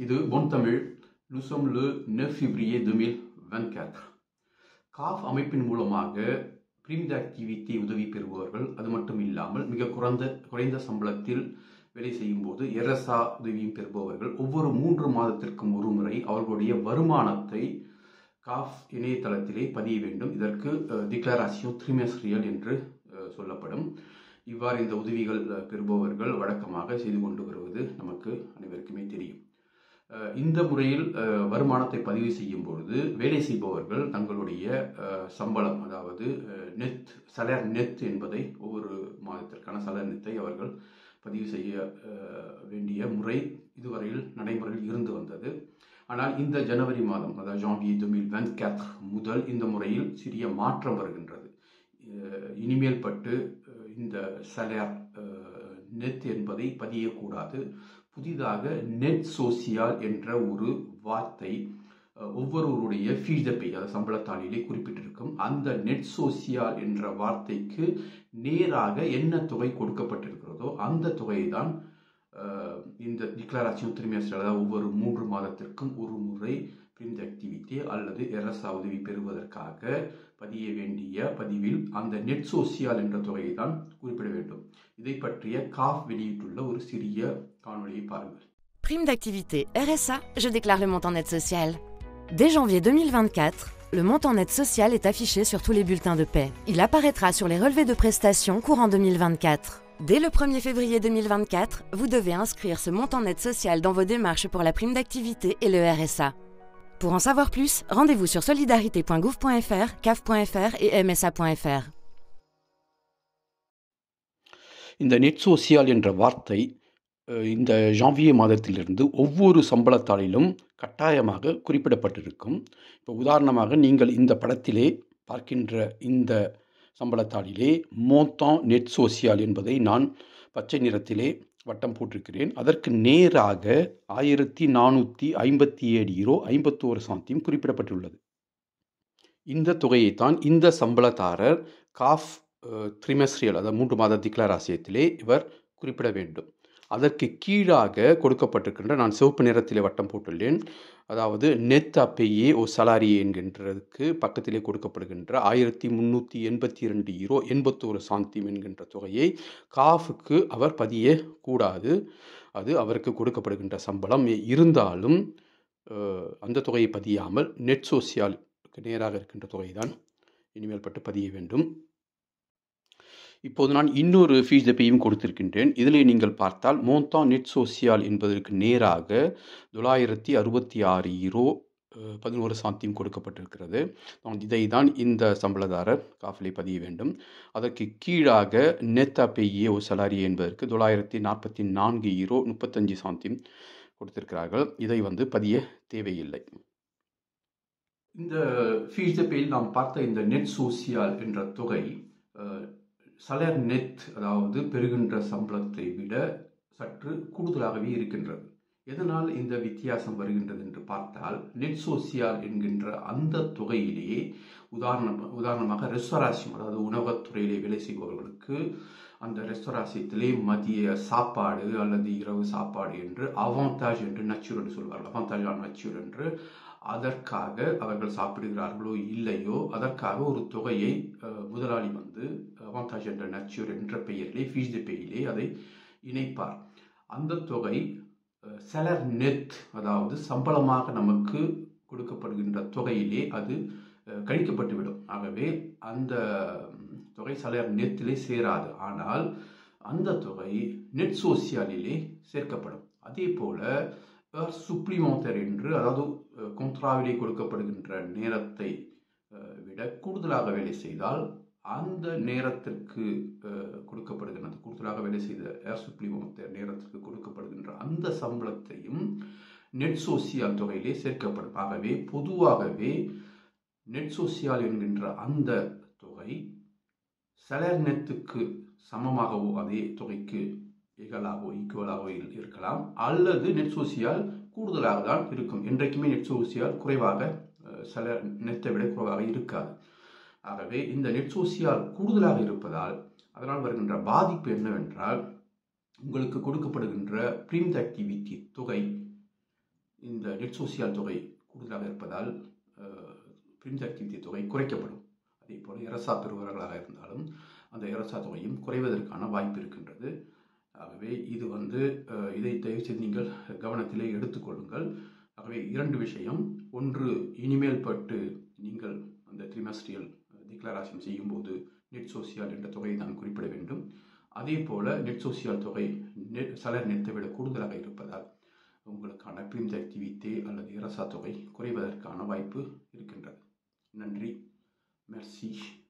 இது பொன் Tamil nous sommes le 9 février 2024 காஃப் அமைப்பின் மூலமாக பிரிம் ஆக்டிவிட்டி உதவி பெறுபவர்கள் அது மட்டும் இல்லாமல் மிக குறைந்த குறைந்த சம்பளத்தில் வேலை செய்யும் போது எரசா உதவியும் பெறுபவர்கள் ஒவ்வொரு மூன்று மாதத்திற்கும் ஒரு முறை அவர்களுடைய வருமானத்தை காஃப் இணையதளத்திலே பதிய வேண்டும் இதற்கு டிக்ளராசியோ த்ரிமெஸ்ரியல் என்று அஹ், சொல்லப்படும் இவ்வாறு இந்த உதவிகள் அஹ், பெறுபவர்கள் வழக்கமாக செய்து கொண்டு வருவது நமக்கு அனைவருக்குமே தெரியும் அஹ், இந்த முறையில் அஹ், வருமானத்தை பதிவு செய்யும் பொழுது வேலை செய்பவர்கள் தங்களுடைய அஹ், சம்பளம் அதாவது நெத் சலர் நெத் என்பதை ஒவ்வொரு மாதத்திற்கான சலர் நெத்தை அவர்கள் பதிவு செய்ய அஹ், வேண்டிய முறை இதுவரையில் நடைமுறையில் இருந்து வந்தது ஆனால் இந்த ஜனவரி மாதம் அதாவது ஜான்வியே தொமில் வென்கேத் முதல் இந்த முறையில் சிறிய மாற்றம் வருகின்றது அஹ், இனிமேல் பட்டு அஹ், இந்த சலர் நெட் என்பதை பதியக்கூடாது புதிதாக நெட் சோசியால் என்ற ஒரு வார்த்தை அஹ், ஒவ்வொருவருடைய ஃபீஸப்பை அதாவது சம்பளத்தாளிலே குறிப்பிட்டிருக்கும் அந்த நெட் சோசியால் என்ற வார்த்தைக்கு நேராக என்ன தொகை கொடுக்கப்பட்டிருக்கிறதோ அந்த தொகையை தான் அஹ், இந்த டிக்ளராசியும் திரும்பியாசிரியர் அதாவது ஒவ்வொரு மூன்று மாதத்திற்கும் ஒரு முறை பிரிண்ட் ஆக்டிவிட்டி அல்லது எரசா உதவி பெறுவதற்காக பதிய வேண்டிய பதிவில் அந்த நெட் சோசியால் என்ற தொகையை தான் குறிப்பிட வேண்டும் இதை பற்றிய காஃப் வெளியிட்டுள்ள ஒரு சிறிய காணொளியை பாருங்கள் Prime d'activité RSA, je déclare le montant net social. Dès janvier 2024, le montant net social est affiché sur tous les bulletins de paie. Il apparaîtra sur les relevés de prestations courant 2024. Dès le 1er février 2024, vous devez inscrire ce montant net social dans vos démarches pour la prime d'activité et le RSA. Pour en savoir plus, rendez-vous sur solidarité.gouv.fr, caf.fr et msa.fr. இந்த net சோசியால் என்ற வார்த்தை அஹ், இந்த ஜான்வியே மாதத்திலிருந்து ஒவ்வொரு சம்பளத்தாளிலும் கட்டாயமாக குறிப்பிடப்பட்டிருக்கும் இப்போ உதாரணமாக நீங்கள் இந்த படத்திலே பார்க்கின்ற இந்த சம்பளத்தாளிலே மோத்தான் நெட் சோசியால் என்பதை நான் பச்சை நிறத்திலே வட்டம் போட்டிருக்கிறேன் அதற்கு நேராக ஆயிரத்தி நானூற்றி ஐம்பத்தி ஏழு ஈரோ ஐம்பத்தோரு சாந்தியும் குறிப்பிடப்பட்டுள்ளது இந்த தொகையைத்தான் இந்த சம்பளத்தாரர் காஃப் த்ரிமெஸ்ரியல் அதாவது மூன்று மாத டிக்ளராசியத்திலே இவர் குறிப்பிட வேண்டும் அதற்கு கீழாக கொடுக்கப்பட்டிருக்கின்ற நான் சிவப்பு நிறத்திலே வட்டம் போட்டுள்ளேன் அதாவது நெத் அப்பேயே ஓ சலாரி என்கின்றதுக்கு பக்கத்திலே கொடுக்கப்படுகின்ற ஆயிரத்தி முந்நூற்றி எண்பத்தி இரண்டு ஈரோ எண்பத்தோரு சாந்திம் என்கின்ற தொகையை காஃபுக்கு அவர் பதிய கூடாது அது அவருக்கு கொடுக்கப்படுகின்ற சம்பளம் இருந்தாலும் அஹ், அந்த தொகையை பதியாமல் நெட் சோசியாலுக்கு நேராக இருக்கின்ற தொகை தான் இனிமேல் பட்டு பதிய வேண்டும் இப்போது நான் இன்னொரு ஃபீஸ் டெப்பையும் கொடுத்திருக்கின்றேன் இதிலே நீங்கள் பார்த்தால் மோந்தா நெட் சோசியால் என்பதற்கு நேராக தொள்ளாயிரத்தி அறுபத்தி ஆறு ஈரோ அஹ், பதினோரு சாந்தியும் கொடுக்கப்பட்டிருக்கிறது நான் இதை தான் இந்த சம்பளதாரர் காஃபிலே பதிய வேண்டும் அதற்கு கீழாக நெத்தா பெய்யே ஓ சலாரி என்பதற்கு தொள்ளாயிரத்தி நாற்பத்தி நான்கு ஈரோ முப்பத்தஞ்சு சாந்தியும் கொடுத்திருக்கிறார்கள் இதை வந்து பதிய தேவையில்லை இந்த ஃபீஸ் பேயில் நாம் பார்த்த இந்த நெட் சோசியால் என்ற தொகை சலர் நெட் அதாவது பெறுகின்ற சம்பளத்தை விட சற்று கூடுதலாகவே இருக்கின்றது எதனால் இந்த வித்தியாசம் வருகின்றது என்று பார்த்தால் நெட் சோசியால் என்கின்ற அந்த தொகையிலேயே உதாரணம் உதாரணமாக ரெஸ்டராசியம் அதாவது உணவுத்துறையிலே வேலை செய்பவர்களுக்கு அந்த ரெஸ்டராசியத்திலே மதிய சாப்பாடு அல்லது இரவு சாப்பாடு என்று அவாந்தாஜ் என்று நச்சூர் என்று சொல்வார்கள் அவாந்தாஜ் நச்சூர் என்று அதற்காக அவர்கள் சாப்பிடுகிறார்களோ இல்லையோ அதற்காக ஒரு தொகையை அஹ், முதலாளி வந்து அவாந்தாஜ் என்ற நச்சூர் என்ற பெயரிலே ஃபீஸ் பெயிலே அதை இணைப்பார் அந்த தொகை செலர் நெட் அதாவது சம்பளமாக நமக்கு கொடுக்கப்படுகின்ற தொகையிலே அது அஹ், கழிக்கப்பட்டுவிடும் ஆகவே அந்த ம், தொகை சலர் நெத்திலே சேராது ஆனால் அந்த தொகை நெட் சோசியாலிலே சேர்க்கப்படும் அதே போல சுப்ளிமெண்டர் என்று அதாவது கொன்ட்ராவிலே கொடுக்கப்படுகின்ற நேரத்தை அஹ், விட கூடுதலாக வேலை செய்தால் அந்த நேரத்திற்கு அஹ், கொடுக்கப்படுகின்ற அந்த கூடுதலாக வேலை செய்த ஏர் சுப்ளிமெண்டர் நேரத்திற்கு கொடுக்கப்படுகின்ற அந்த சம்பளத்தையும் நெட் சோசியால் தொகையிலே சேர்க்கப்படும் ஆகவே பொதுவாகவே நெட் சோசியால் என்கின்ற அந்த தொகை சலர் நெத்துக்கு சமமாகவோ அதே தொகைக்கு ஈகலாகவோ ஈக்குவலாகவோ இரு- இருக்கலாம் அல்லது நெட் சோசியால் கூடுதலாக தான் இருக்கும் என்றைக்குமே நெட் சோசியால் குறைவாக அஹ், சில நெத்தை விட குறைவாக இருக்காது ஆகவே இந்த நெட் சோசியால் கூடுதலாக இருப்பதால் அதனால் வருகின்ற பாதிப்பு என்னவென்றால் உங்களுக்கு கொடுக்கப்படுகின்ற பிரிண்ட் ஆக்டிவிட்டி தொகை இந்த நெட் சோசியல் தொகை கூடுதலாக இருப்பதால் பிரிண்ட் ஆக்டிவிட்டி தொகை குறைக்கப்படும் அதே போல் இரசா பெறுபவர்களாக இருந்தாலும் அந்த இரசா தொகையும் குறைவதற்கான வாய்ப்பு இருக்கின்றது ஆகவே இது வந்து அஹ், இதை தயவு செய்து நீங்கள் கவனத்திலே எடுத்துக்கொள்ளுங்கள் ஆகவே இரண்டு விஷயம் ஒன்று இனிமேல் பட்டு நீங்கள் அந்த த்ரிமஸ்ட்ரியல் டிக்ளரேஷன் செய்யும்போது நெட் சோசியல் என்ற தொகையை தான் குறிப்பிட வேண்டும் அதே போல நெட் சோசியல் தொகை நெட் சலர் நெட்டை விட கூடுதலாக இருப்பதால் உங்களுக்கான பிரிண்ட் ஆக்டிவிட்டி அல்லது இரசா தொகை குறைவதற்கான வாய்ப்பு இருக்கின்றது நன்றி மெர்சி